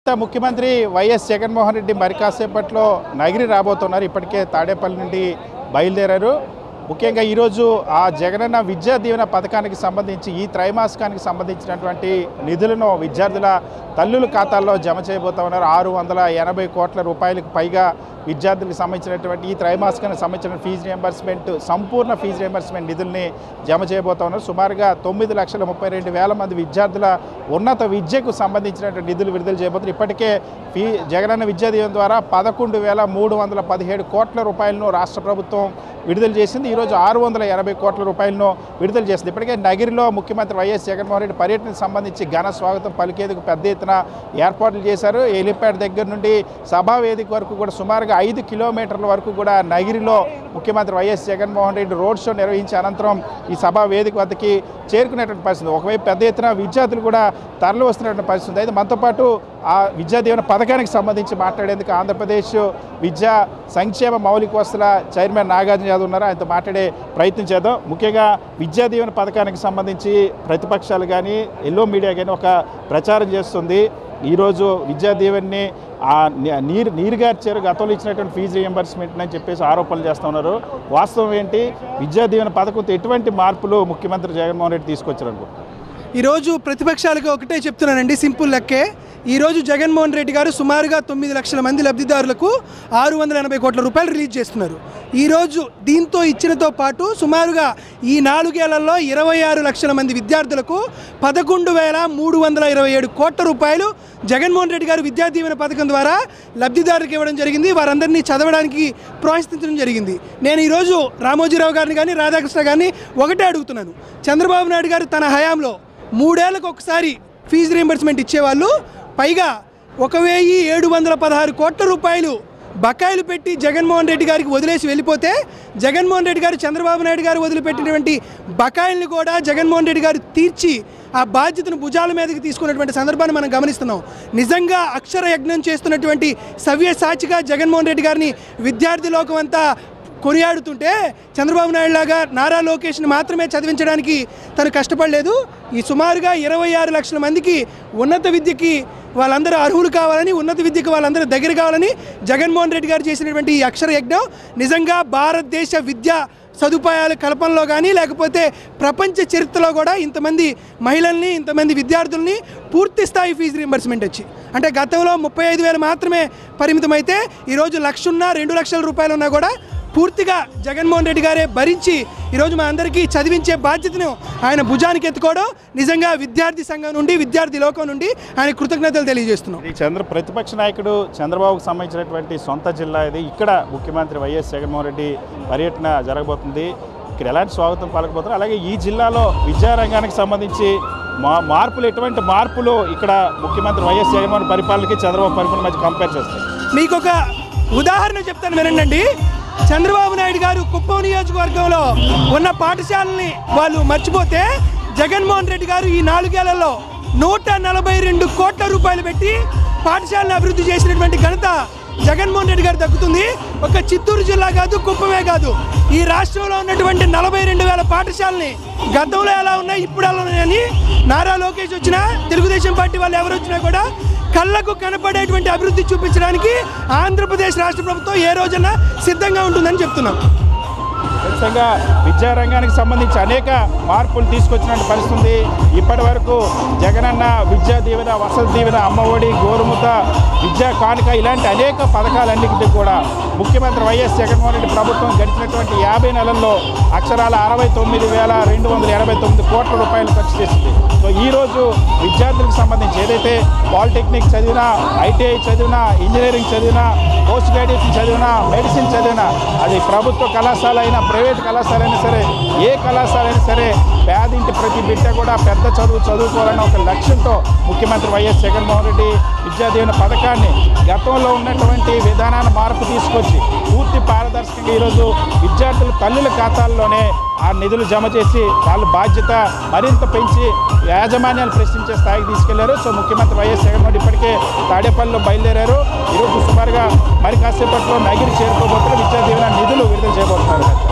గత ముఖ్యమంత్రి వైఎస్ జగన్మోహన్ రెడ్డి మరి కాసేపట్లో నగిరి రాబోతున్నారు ఇప్పటికే తాడేపల్లి నుండి బయలుదేరారు ముఖ్యంగా ఈరోజు ఆ జగనన్న విద్యా దీవెన పథకానికి సంబంధించి ఈ త్రైమాసికానికి సంబంధించినటువంటి నిధులను విద్యార్థుల తల్లుల ఖాతాల్లో జమ చేయబోతా ఉన్నారు ఆరు వందల ఎనభై కోట్ల రూపాయలకు పైగా విద్యార్థులకు సంబంధించినటువంటి ఈ త్రైమాసికానికి సంబంధించిన ఫీజు రియంబర్స్మెంట్ సంపూర్ణ ఫీజు రియంబర్స్మెంట్ నిధుల్ని జమ చేయబోతా ఉన్నారు సుమారుగా తొమ్మిది లక్షల ముప్పై రెండు వేల మంది విద్యార్థుల ఉన్నత విద్యకు సంబంధించినటువంటి నిధులు విడుదల చేయబోతున్నారు ఇప్పటికే ఫీ జగనన్న విద్యా దీవెన ద్వారా పదకొండు వేల మూడు వందల పదిహేడు కోట్ల రూపాయలను రాష్ట్ర ప్రభుత్వం విడుదల చేసింది ఈరోజు ఆరు వందల ఎనభై కోట్ల రూపాయలను విడుదల చేసింది ఇప్పటికే నగిరిలో ముఖ్యమంత్రి వైఎస్ జగన్మోహన్ రెడ్డి పర్యటనకు సంబంధించి ఘన స్వాగతం పలికేందుకు పెద్ద ఎత్తున ఏర్పాట్లు చేశారు హెలిప్యాడ్ దగ్గర నుండి సభా వేదిక వరకు కూడా సుమారుగా ఐదు కిలోమీటర్ల వరకు కూడా నగిరిలో ముఖ్యమంత్రి YS Jaganmohan Reddy road show నిర్వహించి అనంతరం ఈ సభా వేదిక వద్దకి చేరుకునేటువంటి పరిస్థితి ఒకవైపు పెద్ద ఎత్తున విద్యార్థులు కూడా తరలి వస్తున్నటువంటి పరిస్థితి ఉంది అయితే మనతో పాటు ఆ విద్యా దీవెన పథకానికి సంబంధించి మాట్లాడేందుకు ఆంధ్రప్రదేశ్ విద్యా సంక్షేమ మౌలిక వసతుల చైర్మన్ నాగార్జున యాదవ్ ఉన్నారు ఆయనతో మాట్లాడే ప్రయత్నం చేద్దాం ముఖ్యంగా విద్యా దీవెన పథకానికి సంబంధించి ప్రతిపక్షాలు కానీ ఎల్లో మీడియా కానీ ఒక ప్రచారం చేస్తుంది ఈరోజు విద్యా దీవెన్ని ఆ ని- నీరు నీరుగార్చారు గతంలో ఇచ్చినటువంటి ఫీజు రియంబర్స్మెంట్ అని చెప్పేసి ఆరోపణలు చేస్తూ ఉన్నారు వాస్తవం ఏంటి విద్యా దీవెన పథకంతో ఎటువంటి మార్పులు ముఖ్యమంత్రి జగన్మోహన్ రెడ్డి తీసుకొచ్చారు అనుకుంటున్నారు ఈరోజు ప్రతిపక్షాలకు ఒకటే చెప్తున్నానండి సింపుల్ లెక్కే ఈరోజు జగన్మోహన్ రెడ్డి గారు సుమారుగా తొమ్మిది లక్షల మంది లబ్ధిదారులకు ఆరు వందల ఎనభై కోట్ల రూపాయలు రిలీజ్ చేస్తున్నారు ఈరోజు దీంతో ఇచ్చినతో పాటు సుమారుగా ఈ నాలుగేళ్లలో ఇరవై ఆరు లక్షల మంది విద్యార్థులకు పదకొండు వేల మూడు వందల ఇరవై ఏడు కోట్ల రూపాయలు జగన్మోహన్ రెడ్డి గారు విద్యా దీవెన పథకం ద్వారా లబ్ధిదారులకు ఇవ్వడం జరిగింది వారందరినీ చదవడానికి ప్రోత్సహించడం జరిగింది నేను ఈరోజు రామోజీరావు గారిని కానీ రాధాకృష్ణ గారిని ఒకటే అడుగుతున్నాను చంద్రబాబు నాయుడు గారు తన హయాంలో మూడేళ్లకు ఒకసారి ఫీజు రీంబర్స్మెంట్ ఇచ్చేవాళ్ళు పైగా ఒక వెయ్యి ఏడు వందల పదహారు కోట్ల రూపాయలు బకాయిలు పెట్టి జగన్మోహన్ రెడ్డి గారికి వదిలేసి వెళ్ళిపోతే జగన్మోహన్ రెడ్డి గారు చంద్రబాబు నాయుడు గారు వదిలిపెట్టినటువంటి బకాయిల్ని కూడా జగన్మోహన్ రెడ్డి గారు తీర్చి ఆ బాధ్యతను భుజాల మీదకి తీసుకున్నటువంటి సందర్భాన్ని మనం గమనిస్తున్నాం నిజంగా అక్షర యజ్ఞం చేస్తున్నటువంటి సవ్య సాచిగా జగన్మోహన్ రెడ్డి గారిని విద్యార్థి లోకం అంతా కొనియాడుతుంటే చంద్రబాబు నాయుడు లాగా నారా లోకేష్ని మాత్రమే చదివించడానికి తను కష్టపడలేదు ఈ సుమారుగా ఇరవై ఆరు లక్షల మందికి ఉన్నత విద్యకి వాళ్ళందరూ అర్హులు కావాలని ఉన్నత విద్యకి వాళ్ళందరూ దగ్గర కావాలని జగన్మోహన్ రెడ్డి గారు చేసినటువంటి ఈ అక్షర యజ్ఞం నిజంగా భారతదేశ విద్యా సదుపాయాల కల్పనలో కానీ లేకపోతే ప్రపంచ చరిత్రలో కూడా ఇంతమంది మహిళల్ని ఇంతమంది విద్యార్థుల్ని పూర్తి స్థాయి ఫీజు రీంబర్స్మెంట్ వచ్చి అంటే గతంలో ముప్పై ఐదు వేలు మాత్రమే పరిమితమైతే ఈరోజు లక్షన్న రెండు లక్షల రూపాయలు ఉన్నా కూడా పూర్తిగా జగన్మోహన్ రెడ్డి గారే భరించి ఈరోజు మా అందరికీ చదివించే బాధ్యతను ఆయన భుజానికి ఎత్తుకోవడం నిజంగా విద్యార్థి సంఘం నుండి విద్యార్థి లోకం నుండి ఆయన కృతజ్ఞతలు తెలియజేస్తున్నాం ఇది చంద్ర ప్రతిపక్ష నాయకుడు చంద్రబాబుకు సంబంధించినటువంటి సొంత జిల్లా ఇది ఇక్కడ ముఖ్యమంత్రి వైఎస్ జగన్మోహన్ రెడ్డి పర్యటన జరగబోతుంది ఇక్కడ ఎలాంటి స్వాగతం పలకబోతున్నారు అలాగే ఈ జిల్లాలో విద్యారంగానికి సంబంధించి మా మార్పులు ఎటువంటి మార్పులు ఇక్కడ ముఖ్యమంత్రి వైఎస్ జగన్మోహన్ పరిపాలనకి చంద్రబాబు పరిపాలన మధ్య కంపేర్ చేస్తాయి మీకు ఒక ఉదాహరణ చెప్తాను వినండి చంద్రబాబు నాయుడు గారు కుప్పం నియోజకవర్గంలో ఉన్న పాఠశాలని వాళ్ళు మర్చిపోతే జగన్మోహన్ రెడ్డి గారు ఈ నాలుగేళ్లలో నూట నలభై రెండు కోట్ల రూపాయలు పెట్టి పాఠశాలను అభివృద్ధి చేసినటువంటి ఘనత జగన్మోహన్ రెడ్డి గారు దక్కుతుంది ఒక చిత్తూరు జిల్లా కాదు కుప్పమే కాదు ఈ రాష్ట్రంలో ఉన్నటువంటి నలభై రెండు వేల పాఠశాలని గతంలో ఎలా ఉన్నాయి ఇప్పుడు ఎలా ఉన్నాయని నారా లోకేష్ వచ్చినా తెలుగుదేశం పార్టీ వాళ్ళు ఎవరు వచ్చినా కూడా కళ్ళకు కనపడేటువంటి అభివృద్ధి చూపించడానికి ఆంధ్రప్రదేశ్ రాష్ట్ర ప్రభుత్వం ఏ రోజైనా సిద్ధంగా ఉంటుందని చెప్తున్నాం ఖచ్చితంగా విద్యారంగానికి సంబంధించి అనేక మార్పులు తీసుకొచ్చినట్టు పరిస్థితి ఉంది ఇప్పటి వరకు జగనన్న విద్యా దీవెన వసతి దీవెన అమ్మఒడి గోరుముత విద్యా కానుక ఇలాంటి అనేక పథకాలన్నింటినీ కూడా ముఖ్యమంత్రి వైఎస్ జగన్మోహన్ రెడ్డి ప్రభుత్వం గడిచినటువంటి యాభై నెలల్లో అక్షరాల అరవై తొమ్మిది వేల రెండు వందల ఎనభై తొమ్మిది కోట్ల రూపాయలు ఖర్చు చేసింది సో ఈరోజు విద్యార్థులకు సంబంధించి ఏదైతే పాలిటెక్నిక్ చదివినా ఐటీఐ చదివినా ఇంజనీరింగ్ చదివినా పోస్ట్ గ్రాడ్యుయేషన్ చదివినా మెడిసిన్ చదివినా అది ప్రభుత్వ కళాశాల అయినా ప్రైవేట్ కళాశాల అయినా సరే ఏ కళాశాల అయినా సరే పేదింటి ప్రతి బిడ్డ కూడా పెద్ద చదువు చదువుకోవాలన్న ఒక లక్ష్యంతో ముఖ్యమంత్రి వైఎస్ జగన్మోహన్ రెడ్డి విద్యా దీవెన పథకాన్ని గతంలో ఉన్నటువంటి విధానాన్ని మార్పు తీసుకొచ్చి పూర్తి పారదర్శకంగా ఈరోజు విద్యార్థుల తల్లుల ఖాతాల్లోనే ఆ నిధులు జమ చేసి వాళ్ళ బాధ్యత మరింత పెంచి యాజమాన్యాలు ప్రశ్నించే స్థాయికి తీసుకెళ్లారు సో ముఖ్యమంత్రి వైఎస్ జగన్మోహన్ రెడ్డి ఇప్పటికే తాడేపల్లిలో బయలుదేరారు ఈరోజు సుమారుగా మరి కాసేపట్లో నగిరి చేరుకోబోతున్న విద్యా దీవెన నిధులు విడుదల చేయబోతున్నారు